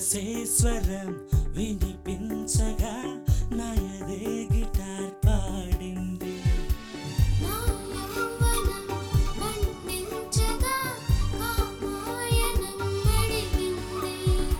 మెరిసే స్వరం వినిపించగా నాయదే గిటార్ పాడింది నా యౌవనం వర్ణించగా కామాయణం అడిగింది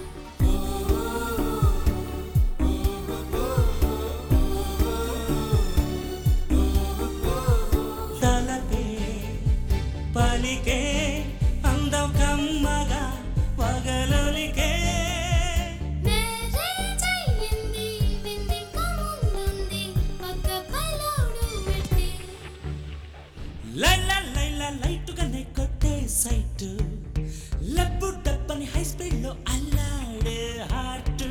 తలపే పలికే అందం కమ్మగా పగలొలికే మ్యారేజ్ అయ్యింది విందింక ముందుంది పక్క పలోడు పెట్టి లైలా లైలా లైటుగానే కొట్టే సైట్ లబ్బు డబ్బని హై స్పీడ్ లో అల్లాడే హార్ట్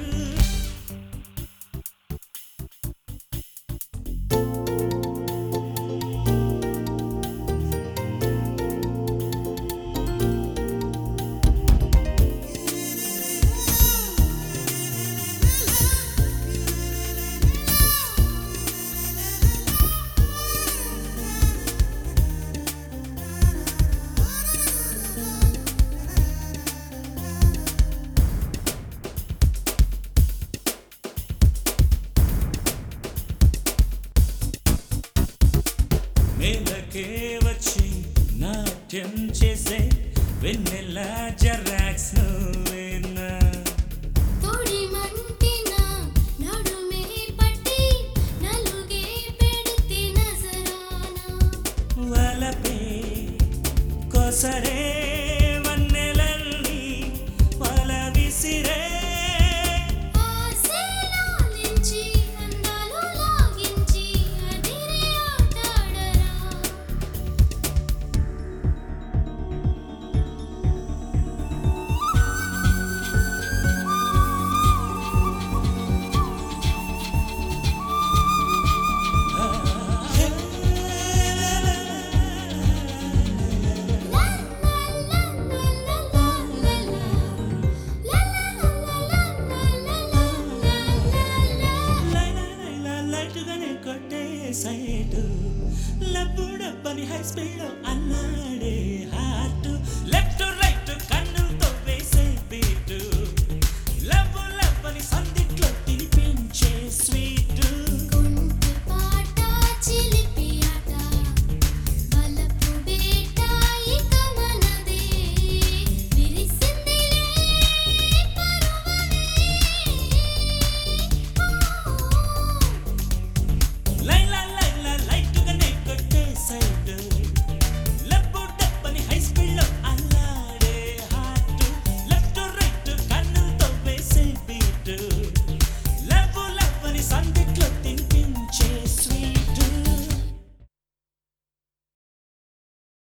మేలకే వచ్చి నాట్యం చేసే వెన్నెల జరాక్స్ నువ్వేనా తోడి మంటిన నడుమే పట్టి నలుగే పెడితే నజరానా వలపే కొసరే వన్నెలల్ని వల విసిరే ఆశలాలించి అందాలు లాగించి అదిరే ఆటాడరా లైటుగానే కొట్టే సైటు లబ్బు డబ్బని హై స్పీడ్